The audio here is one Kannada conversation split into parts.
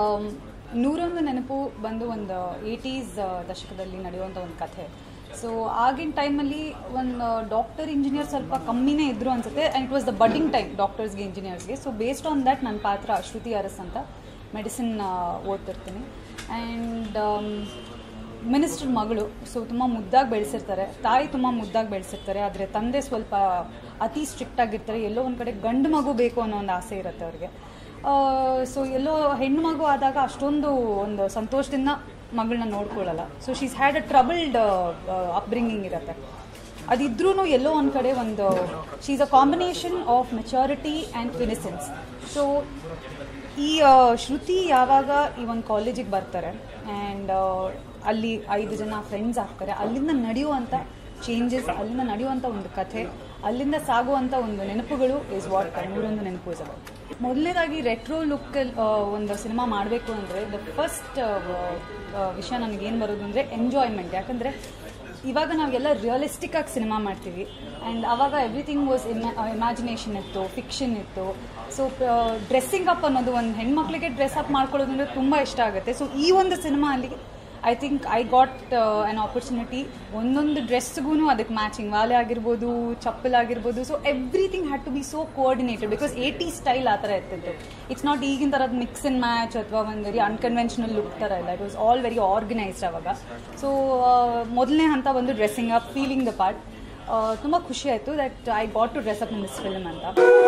ಆಮ್, ನೂರೊಂದು ನೆನಪು ಬಂದು ಒಂದು ಏಯ್ಟೀಸ್ ದಶಕದಲ್ಲಿ ನಡೆಯುವಂಥ ಒಂದು ಕಥೆ ಸೊ ಆಗಿನ ಟೈಮಲ್ಲಿ ಒಂದು ಡಾಕ್ಟರ್ ಇಂಜಿನಿಯರ್ ಸ್ವಲ್ಪ ಕಮ್ಮಿನೇ ಇದ್ರು ಅನ್ಸುತ್ತೆ and it was the budding time ಡಾಕ್ಟರ್ಸ್ಗೆ ಇಂಜಿನಿಯರ್ಸ್ಗೆ ಸೊ ಬೇಸ್ಡ್ ಆನ್ ದ್ಯಾಟ್ ನನ್ನ ಪಾತ್ರ ಶ್ರುತಿ ಅರಸ್ ಅಂತ ಮೆಡಿಸಿನ್ ಓದ್ತಿರ್ತೀನಿ ಆ್ಯಂಡ್ ಮಿನಿಸ್ಟರ್ ಮಗಳು ಸೊ ತುಂಬ ಮುದ್ದಾಗಿ ಬೆಳೆಸಿರ್ತಾರೆ ತಾಯಿ ತುಂಬ ಮುದ್ದಾಗಿ ಬೆಳೆಸಿರ್ತಾರೆ ಆದರೆ ತಂದೆ ಸ್ವಲ್ಪ ಅತಿ ಸ್ಟ್ರಿಕ್ಟ್ ಆಗಿರ್ತಾರೆ ಎಲ್ಲೋ ಒಂದು ಕಡೆ ಗಂಡು ಮಗು ಬೇಕು ಅನ್ನೋ ಒಂದು ಆಸೆ ಇರುತ್ತೆ ಅವ್ರಿಗೆ ಸೊ ಎಲ್ಲೋ ಹೆಣ್ಣು ಮಗು ಆದಾಗ ಅಷ್ಟೊಂದು ಒಂದು ಸಂತೋಷದಿಂದ ಮಗಳನ್ನ ನೋಡ್ಕೊಳ್ಳಲ್ಲ so she's had a troubled upbringing ಇರುತ್ತೆ ಅದಿದ್ರೂ ಎಲ್ಲೋ ಒಂದು ಕಡೆ ಒಂದು she's a combination of maturity and innocence so ಈ ಆ, ಶ್ರುತಿ ಯಾವಾಗ ಈ ಒಂದು ಕಾಲೇಜಿಗೆ ಬರ್ತಾರೆ ಆ್ಯಂಡ್ ಅಲ್ಲಿ ಐದು ಜನ ಫ್ರೆಂಡ್ಸ್ ಆಗ್ತಾರೆ ಅಲ್ಲಿಂದ ನಡೆಯುವಂಥ ಚೇಂಜಸ್ ಅಲ್ಲಿಂದ ನಡೆಯುವಂಥ ಒಂದು ಕಥೆ ಅಲ್ಲಿಂದ ಸಾಗುವಂಥ ಒಂದು ನೆನಪುಗಳು ಇಸ್ ವಾಟ್ ನೂರೊಂದು ನೆನಪು ಇಸ್ ಅಬೌಟ್ ಮೊದಲನೇದಾಗಿ ರೆಟ್ರೋ ಲುಕ್ ಒಂದು ಸಿನಿಮಾ ಮಾಡಬೇಕು ಅಂದರೆ ದ ಫಸ್ಟ್ ವಿಷಯ ನನಗೇನು ಬರೋದು ಅಂದರೆ ಎಂಜಾಯ್ಮೆಂಟ್ ಯಾಕಂದರೆ ಇವಾಗ ನಾವೆಲ್ಲ ರಿಯಲಿಸ್ಟಿಕ್ ಆಗಿ ಸಿನಿಮಾ ಮಾಡ್ತೀವಿ ಆ್ಯಂಡ್ ಅವಾಗ ಎವ್ರಿಥಿಂಗ್ ವಾಸ್ ಇಮ್ಯಾಜಿನೇಷನ್ ಇತ್ತು ಫಿಕ್ಷನ್ ಇತ್ತು ಸೊ ಡ್ರೆಸ್ಸಿಂಗ್ ಅಪ್ ಅನ್ನೋದು ಒಂದು ಹೆಣ್ಮಕ್ಳಿಗೆ ಡ್ರೆಸ್ ಅಪ್ ಮಾಡ್ಕೊಳ್ಳೋದು ಅಂದರೆ ತುಂಬ ಇಷ್ಟ ಆಗುತ್ತೆ ಸೊ ಈ ಒಂದು ಸಿನಿಮಾ ಅಲ್ಲಿ I think I got an opportunity ಒಂದೊಂದು ಡ್ರೆಸ್ಗೂ ಅದಕ್ಕೆ ಮ್ಯಾಚಿಂಗ್ ವಾಲೆ ಆಗಿರ್ಬೋದು ಚಪ್ಪಲ್ ಆಗಿರ್ಬೋದು so everything had to be so coordinated because eighty style ಆ ಥರ ಇರ್ತಿತ್ತು ಇಟ್ಸ್ ನಾಟ್ ಈಗಿನ ಥರದ ಮಿಕ್ಸ್ ಇನ್ ಮ್ಯಾಚ್ ಅಥವಾ ಒಂದು ವೆರಿ ಅನ್ಕನ್ವೆನ್ಷನಲ್ ಲುಕ್ ಥರ ಇಲ್ಲ it was all very organised ಅವಾಗ ಸೊ ಮೊದಲನೇ ಹಂತ ಬಂದು dressing up feeling the part ತುಂಬ ಖುಷಿ ಆಯಿತು that I got to dress up in this film ಅಂತ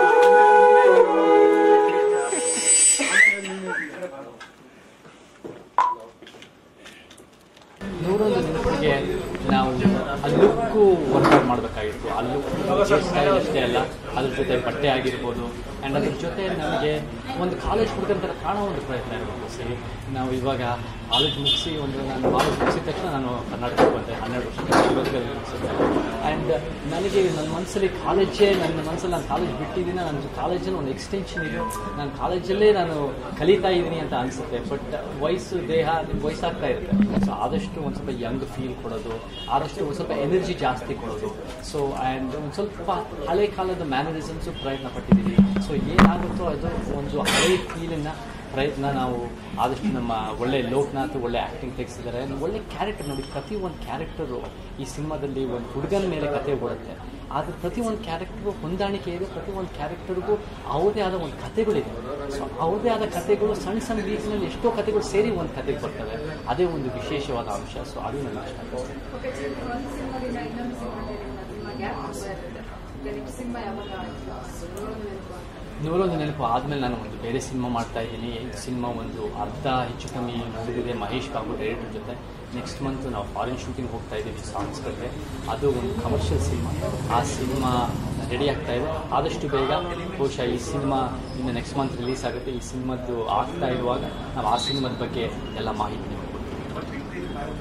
ನೂರೊಂದು ನೆನಪಿಗೆ ನಾವು ಆ ಲುಕ್ಕು ವರ್ಕೌಟ್ ಮಾಡಬೇಕಾಗಿತ್ತು ಆ ಲುಕ್ ಸ್ಟೈಲ್ ಅಷ್ಟೇ ಅಲ್ಲ ಅದ್ರ ಜೊತೆ ಬಟ್ಟೆ ಆಗಿರ್ಬೋದು ಆ್ಯಂಡ್ ಅದ್ರ ಜೊತೆ ನಮಗೆ ಒಂದು ಕಾಲೇಜ್ ಹುಡುಗಂತರ ಕಾಣೋ ಒಂದು ಪ್ರಯತ್ನ ಇರಬೇಕು ಸರಿ ನಾವು ಇವಾಗ ಕಾಲೇಜ್ ಮುಗಿಸಿ ಒಂದು ನಾನು ಕಾಲೇಜ್ ಮುಗಿಸಿದ ತಕ್ಷಣ ನಾನು ಕರ್ನಾಟಕಕ್ಕೆ ಬಂದೆ ಹನ್ನೆರಡು ವರ್ಷ ಮುಗಿಸಿದ್ದೆ ಆ್ಯಂಡ್ ನನಗೆ ನನ್ನ ಮನಸ್ಸಲ್ಲಿ ಕಾಲೇಜೇ ನನ್ನ ಮನಸ್ಸಲ್ಲಿ ನಾನು ಕಾಲೇಜ್ ಬಿಟ್ಟಿದ್ದೀನಿ ನನ್ನ ಕಾಲೇಜಲ್ಲಿ ಒಂದು ಎಕ್ಸ್ಟೆನ್ಷನ್ ಇದೆ ನಾನು ಕಾಲೇಜಲ್ಲೇ ನಾನು ಕಲಿತಾ ಇದ್ದೀನಿ ಅಂತ ಅನಿಸುತ್ತೆ ಬಟ್ ವಯಸ್ಸು ದೇಹ ವಯಸ್ಸಾಗ್ತಾ ಇರುತ್ತೆ ಸೊ ಆದಷ್ಟು ಒಂದು ಸ್ವಲ್ಪ ಯಂಗ್ ಫೀಲ್ ಕೊಡೋದು ಆದಷ್ಟು ಒಂದು ಸ್ವಲ್ಪ ಎನರ್ಜಿ ಜಾಸ್ತಿ ಕೊಡೋದು ಸೊ ಆ್ಯಂಡ್ ಒಂದು ಸ್ವಲ್ಪ ಹಳೆ ಕಾಲದ ಮ್ಯಾನರಿಸಮ್ಸು ಪ್ರಯತ್ನ ಪಟ್ಟಿದ್ದೀವಿ ಸೊ ಏನಾಗುತ್ತೋ ಅದು ಒಂದು ಹಳೆ ಫೀಲನ್ನು ಪ್ರಯತ್ನ ನಾವು ಆದಷ್ಟು ನಮ್ಮ ಒಳ್ಳೆ ಲೋಕನಾಥ್ ಒಳ್ಳೆ ಆ್ಯಕ್ಟಿಂಗ್ ತೆಗೆಸಿದ್ದಾರೆ ಒಳ್ಳೆ ಕ್ಯಾರೆಕ್ಟರ್ ನೋಡಿ ಪ್ರತಿ ಒಂದು ಕ್ಯಾರೆಕ್ಟರು ಈ ಸಿನಿಮಾದಲ್ಲಿ ಒಂದು ಹುಡುಗನ ಮೇಲೆ ಕತೆ ಓಡುತ್ತೆ ಆದರೆ ಪ್ರತಿ ಒಂದು ಕ್ಯಾರೆಕ್ಟರ್ಗೂ ಹೊಂದಾಣಿಕೆ ಇದೆ ಪ್ರತಿ ಒಂದು ಕ್ಯಾರೆಕ್ಟರ್ಗೂ ಅವರದೇ ಆದ ಒಂದು ಕಥೆಗಳಿದೆ ಸೊ ಅವರದೇ ಆದ ಕಥೆಗಳು ಸಣ್ಣ ಸಣ್ಣ ರೀತಿಯಲ್ಲಿ ಎಷ್ಟೋ ಕಥೆಗಳು ಸೇರಿ ಒಂದು ಕಥೆಗೆ ಬರ್ತವೆ ಅದೇ ಒಂದು ವಿಶೇಷವಾದ ಅಂಶ ಸೊ ಅದು ನನಗೆ ಇಷ್ಟ ನೂರೊಂದು ನೆನಪು ಆದಮೇಲೆ ನಾನು ಒಂದು ಬೇರೆ ಸಿನಿಮಾ ಮಾಡ್ತಾ ಇದ್ದೀನಿ ಸಿನಿಮಾ ಒಂದು ಅರ್ಧ ಹೆಚ್ಚು ಕಮ್ಮಿ ಮುಗಿದಿದೆ ಮಹೇಶ್ ಬಾಬು ಡೈರೆಕ್ಟರ್ ಜೊತೆ ನೆಕ್ಸ್ಟ್ ಮಂತ್ ನಾವು ಫಾರಿನ್ ಶೂಟಿಂಗ್ ಹೋಗ್ತಾ ಇದ್ದೀವಿ ಸಾಂಗ್ಸ್ಗಳಿಗೆ ಅದು ಒಂದು ಕಮರ್ಷಿಯಲ್ ಸಿನಿಮಾ ಆ ಸಿನಿಮಾ ರೆಡಿ ಆಗ್ತಾ ಇದೆ ಆದಷ್ಟು ಬೇಗ ಬಹುಶಃ ಈ ಸಿನಿಮಾ ಇನ್ನು ನೆಕ್ಸ್ಟ್ ಮಂತ್ ರಿಲೀಸ್ ಆಗುತ್ತೆ ಈ ಸಿನಿಮಾದ್ದು ಆಗ್ತಾ ಇರುವಾಗ ನಾವು ಆ ಸಿನಿಮಾದ ಬಗ್ಗೆ ಎಲ್ಲ ಮಾಹಿತಿ ನಿಮಗೆ ಕೊಡ್ತೀವಿ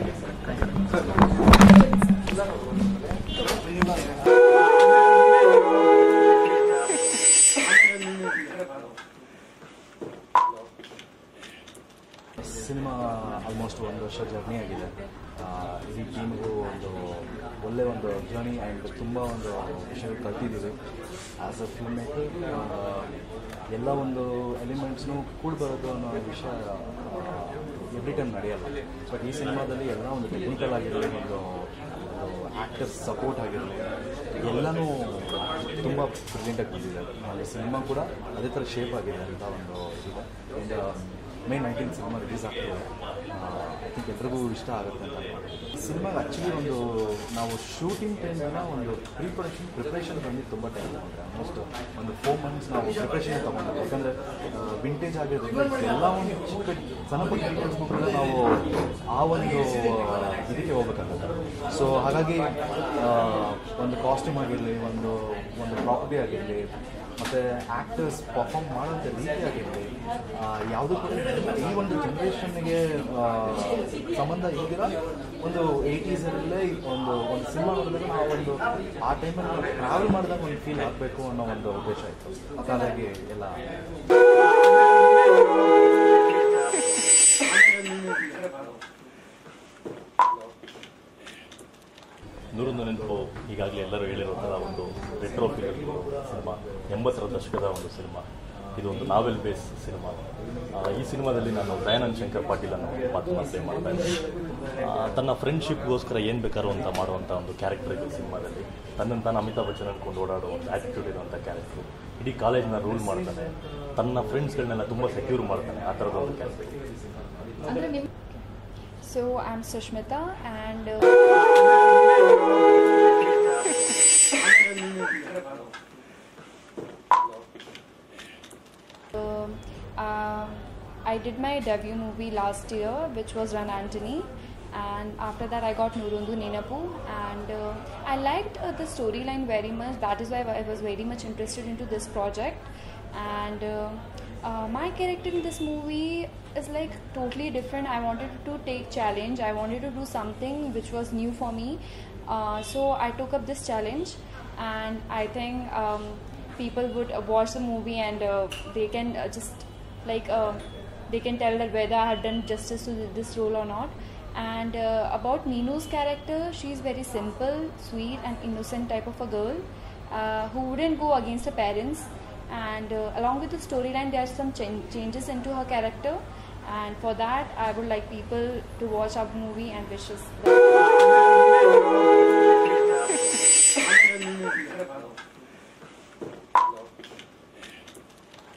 ಸಿನಿಮಾ ಆಲ್ಮೋಸ್ಟ್ ಒಂದು ವರ್ಷ ಜರ್ನಿ ಆಗಿದೆ ಆ, ಇಡೀ ಟೀಮ್ಗೂ ಒಂದು ಒಳ್ಳೆ ಒಂದು ಜರ್ನಿ ಆ್ಯಂಡ್ ತುಂಬ ಒಂದು ವಿಷಯಗಳು ಕಲ್ತಿದ್ದೀವಿ ಆ್ಯಸ್ ಅ ಫಿಲ್ಮ್ ಮೇಕರ್ ಎಲ್ಲ ಒಂದು ಎಲಿಮೆಂಟ್ಸ್ನು ಕೂಡಿ ಬರೋದು ಅನ್ನೋ ವಿಷಯ ಎವ್ರಿ ಟೈಮ್ ನಡೆಯಲ್ಲ ಬಟ್ ಈ ಸಿನಿಮಾದಲ್ಲಿ ಎಲ್ಲ ಒಂದು ಟೆಕ್ನಿಕಲ್ ಆಗಿರಲಿ ಒಂದು ಆ್ಯಕ್ಟರ್ಸ್ ಸಪೋರ್ಟ್ ಆಗಿರಲಿ ಎಲ್ಲನೂ ತುಂಬ ಬ್ರಿಲಿಯಂಟಾಗಿ ಬಂದಿದೆ ಆಮೇಲೆ ಸಿನಿಮಾ ಕೂಡ ಅದೇ ಥರ ಶೇಪ್ ಆಗಿದೆ ಅಂತ ಒಂದು ಇದೆ and May nineteen cinema release ಆಗ್ತಿದೆ ಐ ಥಿಂಕ್ ಎಲ್ರಿಗೂ ಇಷ್ಟ ಆಗುತ್ತೆ ಅಂತ ಸಿನಿಮಾ ಆ್ಯಕ್ಚುಲಿ ಒಂದು ನಾವು ಶೂಟಿಂಗ್ ಟೈಮ್ನ ಒಂದು ಪ್ರೀ ಪ್ರೊಡಕ್ಷನ್ ಪ್ರಿಪ್ರೇಷನ್ ಬಂದು ತುಂಬ ಟೈಮ್ ತಗೊಂಡ್ರೆ ಆಲ್ಮೋಸ್ಟ್ ಒಂದು ಫೋರ್ ಮಂತ್ಸ್ ನಾವು ಪ್ರಿಪ್ರೇಷನ್ ತಗೊಂಡ್ರೆ ಯಾಕಂದರೆ ವಿಂಟೇಜ್ ಆಗಿರೋದ್ರಿಂದ ಎಲ್ಲ ಒಂದು ಚಿಕ್ಕ ಸಣ್ಣ ಪುಟ್ಟ ಡೀಟೇಲ್ಸ್ಗೂ ಕೂಡ ನಾವು ಆ ಒಂದು ಇದಕ್ಕೆ ಹೋಗ್ಬೇಕಾಗುತ್ತೆ ಸೊ ಹಾಗಾಗಿ ಆ, ಒಂದು ಕಾಸ್ಟ್ಯೂಮ್ ಆಗಿರಲಿ ಒಂದು ಒಂದು ಪ್ರಾಪರ್ಟಿ ಆಗಿರಲಿ ಮತ್ತು ಆ್ಯಕ್ಟರ್ಸ್ ಪರ್ಫಾರ್ಮ್ ಮಾಡೋಂಥ ರೀತಿ ಆಗಿರಲಿ ಯಾವುದೂ ಕೂಡ ಈ ಒಂದು ಜನ್ರೇಷನ್ಗೆ ಸಂಬಂಧ ಇಲ್ದಿರ ಒಂದು ಏಯ್ಟೀಸಲ್ಲೇ ಒಂದು ಒಂದು ಸಿನಿಮಾ ನೋಡಿದಾಗ ನಾವು ಒಂದು ಆ ಟೈಮಲ್ಲಿ ನಾವು ಟ್ರಾವೆಲ್ ಮಾಡಿದಾಗ ಒಂದು ಫೀಲ್ ಆಗಬೇಕು ಅನ್ನೋ ಒಂದು ಉದ್ದೇಶ ಇತ್ತು ಹಾಗಾಗಿ ಎಲ್ಲ ನೂರೊಂದು ನೆನಪು ಈಗಾಗಲೇ ಎಲ್ಲರೂ ಹೇಳಿರೋ ಥರ ಒಂದು ರೆಟ್ರೋ ಫಿಲ್ಮ್ ಸಿನಿಮಾ ಎಂಬತ್ತರ ದಶಕದ ಒಂದು ಸಿನಿಮಾ ಇದು ಒಂದು ನಾವೆಲ್ ಬೇಸ್ ಸಿನಿಮಾ ಆ, ಈ ಸಿನಿಮಾದಲ್ಲಿ ನಾನು ದಯಾನಂದ್ ಶಂಕರ್ ಪಾಟೀಲ್ ಅನ್ನೋ ಒಂದು ಪಾತ್ರನ ಪ್ಲೇ ಮಾಡ್ತಾ ಇದ್ದೀನಿ ಆ, ತನ್ನ ಫ್ರೆಂಡ್ಶಿಪ್ಗೋಸ್ಕರ ಏನು ಬೇಕಾದ್ರೂ ಅಂತ ಮಾಡುವಂಥ ಒಂದು ಕ್ಯಾರೆಕ್ಟರ್ ಇದೆ ಸಿನಿಮಾದಲ್ಲಿ ತನ್ನನ್ನು ತಾನು ಅಮಿತಾಬ್ ಬಚ್ಚನ್ ಅಂದ್ಕೊಂಡು ಓಡಾಡೋ ಒಂದು ಆ್ಯಟಿಟ್ಯೂಡ್ ಇರುವಂಥ ಕ್ಯಾರೆಕ್ಟ್ರು ಇಡೀ ಕಾಲೇಜ್ನ ರೂಲ್ ಮಾಡ್ತಾನೆ ತನ್ನ ಫ್ರೆಂಡ್ಸ್ಗಳನ್ನೆಲ್ಲ ತುಂಬ ಸೆಕ್ಯೂರ್ ಮಾಡ್ತಾನೆ ಆ ಥರದ ಒಂದು ಕ್ಯಾರೆಕ್ಟರ್ ಅಂದರೆ ನಿಮ್ಮ So I'm Sushmita and uh, um, um, I did my debut movie last year, which was Run Antony, and after that I got Nurundu Ninapu, and uh, I liked uh, the storyline very much. That is why I was very much interested into this project, and uh, uh, my character in this movie is like totally different. I wanted to take challenge. I wanted to do something which was new for me, uh, so I took up this challenge, and I think. Um, people would uh, watch the movie and uh, they can uh, just like uh, they can tell that whether I have done justice to this role or not. And uh, about Ninu's character, she's very simple, sweet, and innocent type of a girl uh, who wouldn't go against her parents. And uh, along with the storyline, there are some ch- changes into her character. And for that, I would like people to watch our movie and wish us. well.